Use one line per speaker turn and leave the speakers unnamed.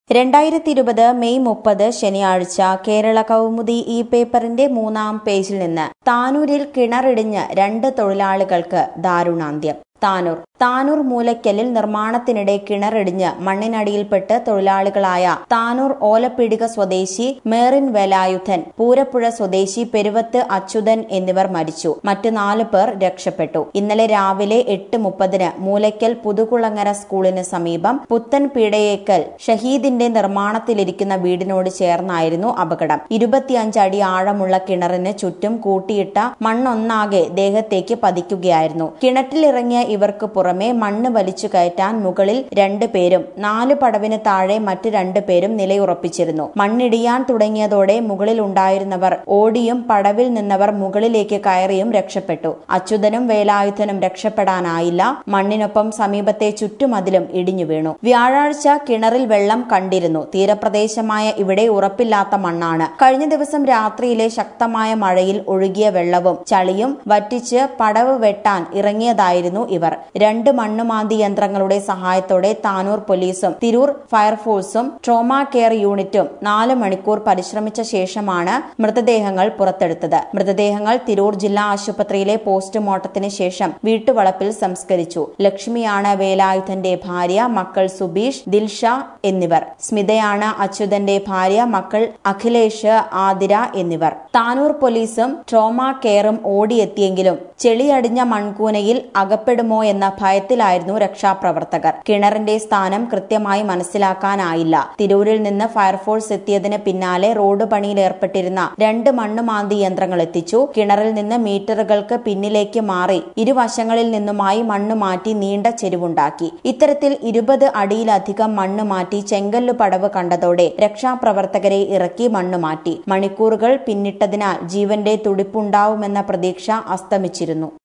രണ്ടായിരത്തി ഇരുപത് മെയ് മുപ്പത് ശനിയാഴ്ച കേരള കൗമുദി ഈ പേപ്പറിന്റെ മൂന്നാം പേജിൽ നിന്ന് താനൂരിൽ കിണറിടിഞ്ഞ് രണ്ട് തൊഴിലാളികൾക്ക് ദാരുണാന്ത്യം താനൂർ താനൂർ മൂലയ്ക്കലിൽ നിർമ്മാണത്തിനിടെ കിണറിടിഞ്ഞ് മണ്ണിനടിയിൽപ്പെട്ട് തൊഴിലാളികളായ താനൂർ ഓലപ്പിടിക സ്വദേശി മേറിൻ വേലായുധൻ പൂരപ്പുഴ സ്വദേശി പെരുവത്ത് അച്യുതൻ എന്നിവർ മരിച്ചു മറ്റു നാല് പേർ രക്ഷപ്പെട്ടു ഇന്നലെ രാവിലെ എട്ട് മുപ്പതിന് മൂലയ്ക്കൽ പുതുകുളങ്ങര സ്കൂളിന് സമീപം പുത്തൻ പീടയേക്കൽ ഷഹീദിന്റെ നിർമ്മാണത്തിലിരിക്കുന്ന വീടിനോട് ചേർന്നായിരുന്നു അപകടം ഇരുപത്തിയഞ്ച് അടി ആഴമുള്ള കിണറിന് ചുറ്റും കൂട്ടിയിട്ട മണ്ണൊന്നാകെ ദേഹത്തേക്ക് പതിക്കുകയായിരുന്നു കിണറ്റിലിറങ്ങിയ ഇവർക്ക് പുറമെ മണ്ണ് വലിച്ചു കയറ്റാൻ മുകളിൽ രണ്ടു പേരും നാല് പടവിന് താഴെ മറ്റ് രണ്ടു പേരും നിലയുറപ്പിച്ചിരുന്നു മണ്ണിടിയാൻ തുടങ്ങിയതോടെ മുകളിൽ ഉണ്ടായിരുന്നവർ ഓടിയും പടവിൽ നിന്നവർ മുകളിലേക്ക് കയറിയും രക്ഷപ്പെട്ടു അച്യുതനും വേലായുധനും രക്ഷപ്പെടാനായില്ല മണ്ണിനൊപ്പം സമീപത്തെ ചുറ്റുമതിലും ഇടിഞ്ഞു വീണു വ്യാഴാഴ്ച കിണറിൽ വെള്ളം കണ്ടിരുന്നു തീരപ്രദേശമായ ഇവിടെ ഉറപ്പില്ലാത്ത മണ്ണാണ് കഴിഞ്ഞ ദിവസം രാത്രിയിലെ ശക്തമായ മഴയിൽ ഒഴുകിയ വെള്ളവും ചളിയും വറ്റിച്ച് പടവ് വെട്ടാൻ ഇറങ്ങിയതായിരുന്നു ഇവർ രണ്ട് മണ്ണുമാന്തി യന്ത്രങ്ങളുടെ സഹായത്തോടെ താനൂർ പോലീസും തിരൂർ ഫയർഫോഴ്സും ട്രോമ കെയർ യൂണിറ്റും നാല് മണിക്കൂർ പരിശ്രമിച്ച ശേഷമാണ് മൃതദേഹങ്ങൾ പുറത്തെടുത്തത് മൃതദേഹങ്ങൾ തിരൂർ ജില്ലാ ആശുപത്രിയിലെ പോസ്റ്റ്മോർട്ടത്തിന് ശേഷം വീട്ടുവളപ്പിൽ സംസ്കരിച്ചു ലക്ഷ്മിയാണ് വേലായുധന്റെ ഭാര്യ മക്കൾ സുബീഷ് ദിൽഷ എന്നിവർ സ്മിതയാണ് അച്യുതന്റെ ഭാര്യ മക്കൾ അഖിലേഷ് ആതിര എന്നിവർ താനൂർ പോലീസും ട്രോമ കെയറും ഓടിയെത്തിയെങ്കിലും ചെളിയടിഞ്ഞ മൺകൂനയിൽ അകപ്പെടുമോ എന്ന ഭയത്തിലായിരുന്നു രക്ഷാപ്രവർത്തകർ കിണറിന്റെ സ്ഥാനം കൃത്യമായി മനസ്സിലാക്കാനായില്ല തിരൂരിൽ നിന്ന് ഫയർഫോഴ്സ് എത്തിയതിന് പിന്നാലെ റോഡ് പണിയിൽ ഏർപ്പെട്ടിരുന്ന രണ്ട് മണ്ണുമാന്തി യന്ത്രങ്ങൾ എത്തിച്ചു കിണറിൽ നിന്ന് മീറ്ററുകൾക്ക് പിന്നിലേക്ക് മാറി ഇരുവശങ്ങളിൽ നിന്നുമായി മണ്ണ് മാറ്റി നീണ്ട ചെരുവുണ്ടാക്കി ഇത്തരത്തിൽ ഇരുപത് അടിയിലധികം മണ്ണ് മാറ്റി ചെങ്കല്ലു പടവ് കണ്ടതോടെ രക്ഷാപ്രവർത്തകരെ ഇറക്കി മണ്ണ് മാറ്റി മണിക്കൂറുകൾ പിന്നിട്ടതിനാൽ ജീവന്റെ തുടിപ്പുണ്ടാവുമെന്ന പ്രതീക്ഷ അസ്തമിച്ചിരുന്നു